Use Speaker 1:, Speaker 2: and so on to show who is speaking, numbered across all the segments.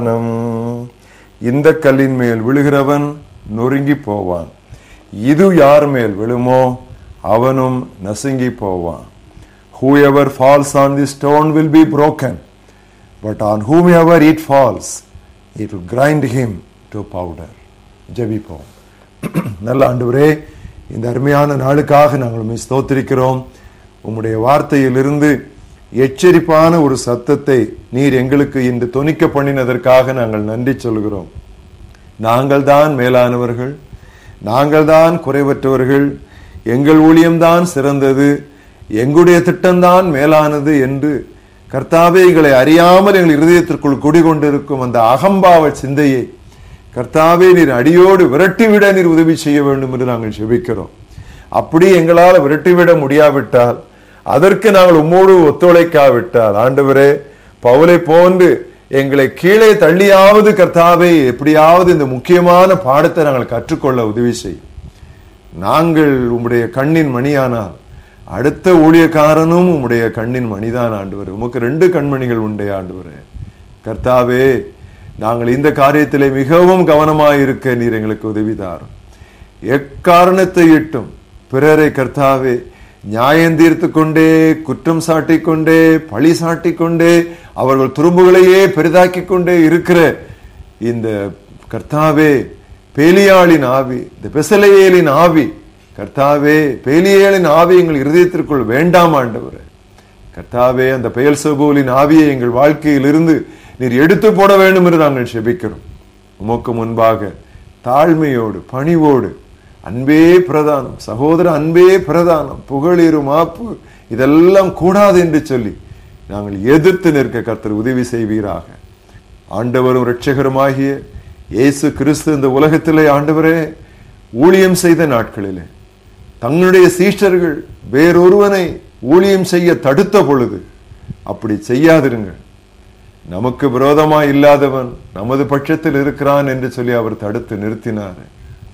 Speaker 1: இந்த கல்லின் மேல் விழுகிறவன் நொறுங்கி போவான் இது யார் மேல் விழுமோ அவனும் நசுங்கி போவான் whoever falls on the stone will be broken but on whomever it falls it will grind him to powder ஜெபிப்போம் நல்ல ஆண்டவரே இந்த அருமையான நாளுக்காக நாங்கள் உம்மை ஸ்தோத்திரிக்கிறோம் உம்முடைய வார்த்தையிலிருந்து எச்சரிப்பான ஒரு சத்தத்தை நீர் எங்களுக்கு இன்று தொனிக்க பண்ணினதற்காக நாங்கள் நன்றி சொல்கிறோம் நாங்கள் தான் மேலானவர்கள் நாங்கள் தான் குறைவற்றவர்கள் எங்கள் ஊழியம்தான் சிறந்தது எங்களுடைய திட்டம்தான் மேலானது என்று கர்த்தாவே எங்களை அறியாமல் எங்கள் இருதயத்திற்குள் குடிகொண்டிருக்கும் அந்த அகம்பாவ சிந்தையை கர்த்தாவே நீர் அடியோடு விரட்டிவிட நீர் உதவி செய்ய வேண்டும் என்று நாங்கள் செபிக்கிறோம் அப்படி எங்களால் விரட்டிவிட முடியாவிட்டால் அதற்கு நாங்கள் உம்மோடு ஒத்துழைக்காவிட்டால் ஆண்டவரே பவுலை போன்று எங்களை கீழே தள்ளியாவது கர்த்தாவே எப்படியாவது இந்த முக்கியமான பாடத்தை நாங்கள் கற்றுக்கொள்ள உதவி செய்யும் நாங்கள் உம்முடைய கண்ணின் மணியானால் அடுத்த ஊழியக்காரனும் உம்முடைய கண்ணின் மணிதான் ஆண்டவர் உமக்கு ரெண்டு கண்மணிகள் உண்டே ஆண்டவரே கர்த்தாவே நாங்கள் இந்த காரியத்திலே மிகவும் கவனமாயிருக்க நீர் எங்களுக்கு உதவிதார் எக்காரணத்தை இட்டும் பிறரை கர்த்தாவே நியாயம் தீர்த்து கொண்டே குற்றம் சாட்டிக் கொண்டே பழி சாட்டிக் கொண்டே அவர்கள் துரும்புகளையே பெரிதாக்கிக் கொண்டே இருக்கிற இந்த கர்த்தாவே பேலியாளின் ஆவி இந்த பெசலையேலின் ஆவி கர்த்தாவே பேலியேலின் ஆவி எங்கள் இருதயத்திற்குள் வேண்டாம் ஆண்டவரே கர்த்தாவே அந்த பெயல் சபூலின் ஆவியை எங்கள் வாழ்க்கையில் இருந்து நீர் எடுத்து போட வேண்டும் என்று நாங்கள் செபிக்கிறோம் உமக்கு முன்பாக தாழ்மையோடு பணிவோடு அன்பே பிரதானம் சகோதர அன்பே பிரதானம் புகழீரும் மாப்பு இதெல்லாம் கூடாது என்று சொல்லி நாங்கள் எதிர்த்து நிற்க கர்த்தர் உதவி செய்வீராக ஆண்டவரும் இரட்சகருமாகிய இயேசு கிறிஸ்து இந்த உலகத்திலே ஆண்டவரே ஊழியம் செய்த நாட்களிலே தங்களுடைய சீஷர்கள் வேறொருவனை ஊழியம் செய்ய தடுத்த பொழுது அப்படி செய்யாதிருங்கள் நமக்கு விரோதமாய் இல்லாதவன் நமது பட்சத்தில் இருக்கிறான் என்று சொல்லி அவர் தடுத்து நிறுத்தினார்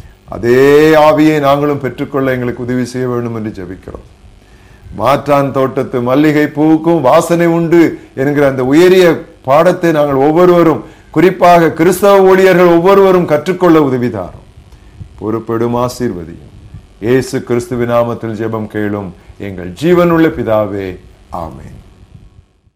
Speaker 1: அதே ஆவியை நாங்களும் பெற்றுக்கொள்ள எங்களுக்கு உதவி செய்ய வேண்டும் என்று ஜெபிக்கிறோம் மாற்றான் தோட்டத்து மல்லிகை பூவுக்கும் வாசனை உண்டு என்கிற அந்த உயரிய பாடத்தை நாங்கள் ஒவ்வொருவரும் குறிப்பாக கிறிஸ்தவ ஊழியர்கள் ஒவ்வொருவரும் கற்றுக்கொள்ள உதவிதாரும் பொறுப்பெடும் ஆசீர்வதியும் இயேசு கிறிஸ்துவின் நாமத்தில் ஜெபம் கேளும் எங்கள் ஜீவனுள்ள பிதாவே ஆமென்